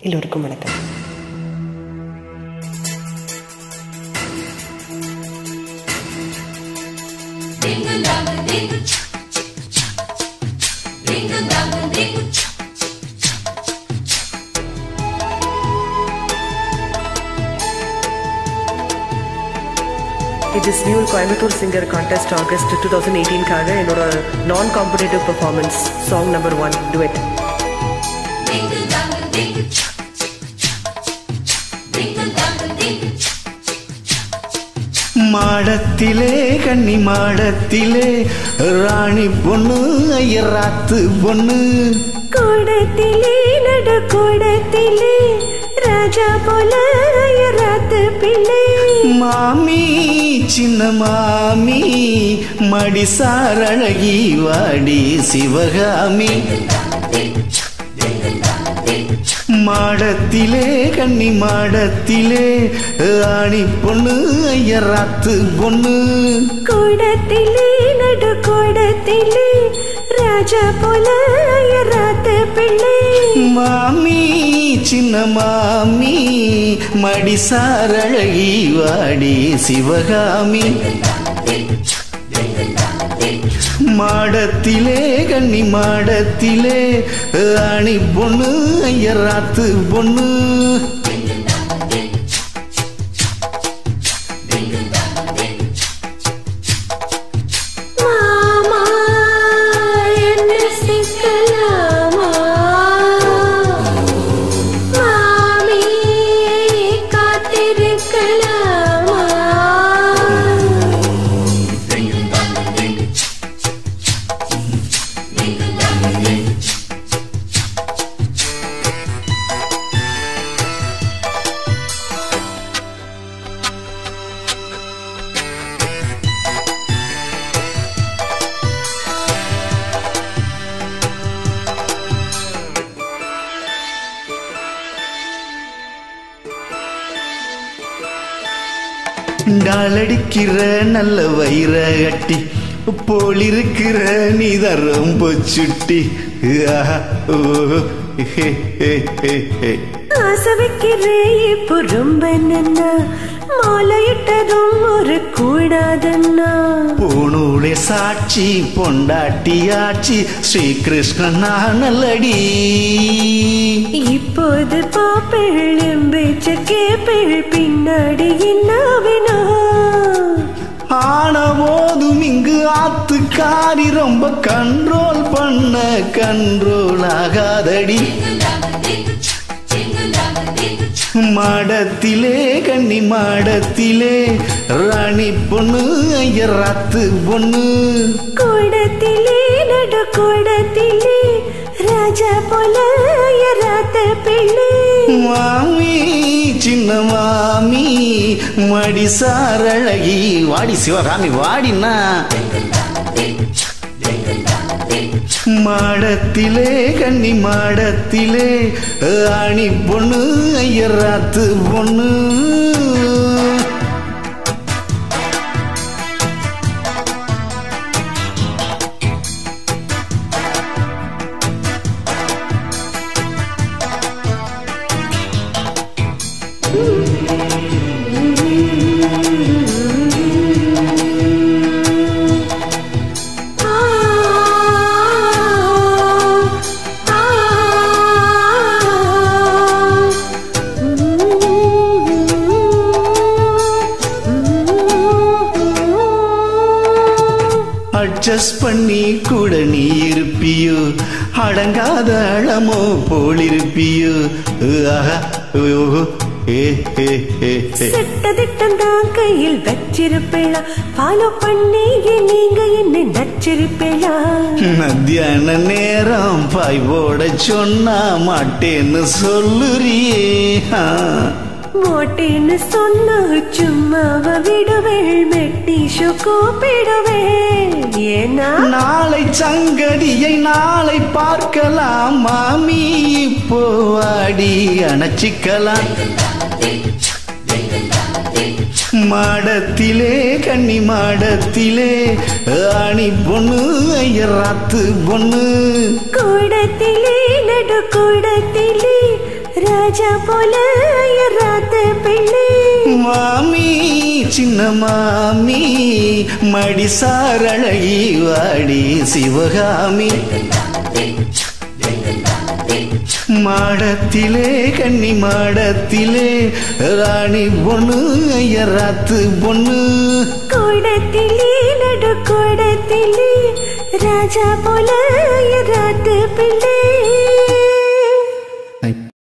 எல்லோருக்கும் வணக்கம் இது ஸ்வியூல் Coimbatore singer contest August two thousand எயிட்டீன்காக என்னோட நான் competitive performance song number one duet மாடத்திலே கன்னி மாடத்திலே ராணி பொண்ணு ஐயராத்து பொண்ணு கூடத்திலே நடு கூடத்திலே ராஜா போல ராத்து பிள்ளை மாமி சின்ன மாமி மடிசார் அழகி வாடி சிவகாமி மாடத்திலே கன்னி மாடத்திலே ராணி பொண்ணு ஐயராத்து பொண்ணு கூடத்திலே நடு கூடத்திலே ராஜா போல ராத்து பிள்ளை மாமி சின்ன மாமி மடிசார் அழகி வாடி சிவகாமி மாடத்திலே கன்னி மாடத்திலே அணி பொண்ணு ஐயராத்து பொண்ணு மாமா என்ன சிக்கலாமா மாமி காத்திருக்கலாமா டாலடிக்கிற நல்ல வயிற கட்டி போலிருக்கிற நீதான் ரொம்ப சுட்டி ஆஹா, ஓ, ஹே, ஹே, ஹே, ஹே. ஆசை வைக்கிறே இப்போ ரொம்ப நன்னா மாலையிட்டதும் ஒரு கூடாதன்னா பூணூலே சாட்சி பொண்டாட்டியாட்சி ஸ்ரீகிருஷ்ணன் நல்லடி இப்போது பாப்பிள் எம்பேச்ச கேப்பிள் பின்னாடி என்ன வேணும் ஆன போதும் இங்கு ஆத்துக்காரி ரொம்ப கண்ட்ரோல் பண்ண கண்ட்ரோல் ஆகாதடி மாடத்திலே கன்னி மாடத்திலே ராணி பொண்ணு ஐயராத்து பொண்ணு கூடத்திலே நடு கூடத்திலே ராஜா போல ராத்த பிள்ளை மாமி சின்ன மாமி மடி சாரழகி வாடி சிவகாமி வாடினா மாடத்திலே கன்னி மாடத்திலே அணி பொண்ணு ஐயராத்து பொண்ணு ஆ, ஆ, அட்ஜஸ்ட் பண்ணி கூட நீ இருப்பியோ அடங்காத அளமோ போல் இருப்பியோ ஆஹா, ஓஹோ, ஏ, ஏ, ஏ, ஏ. திட்டம் தான் கையில் வச்சிருப்பேளா ஃபாலோ பண்ணி நீங்க என்ன நச்சிருப்பேளா மத்தியான நேரம் பாய் போட சொன்னா மாட்டேன்னு சொல்லுறியே ஆ. மோட்டேன்னு சொன்ன சும்மாவ விடுவேள் மெட்டிஷு கூப்பிடுவேன் ஏன்னா நாளை சங்கதியை நாளை பார்க்கலாம் மாமி இப்போ வாடி அணைச்சிக்கலாம் மாடத்திலே கன்னி மாடத்திலே ஆணி பொண்ணு ஐயராத்து பொண்ணு கூடத்திலே நடு கூடத்திலே ராஜா போல ராத்து பிள்ளை மாமி சின்ன மாமி மடி சாரழகி வாடி சிவகாமி மாடத்திலே கன்னி மாடத்திலே ராணி பொண்ணு ஐயராத்து பொண்ணு கூடத்திலே நடு கூடத்திலே ராஜா போல ராத்து பிள்ளை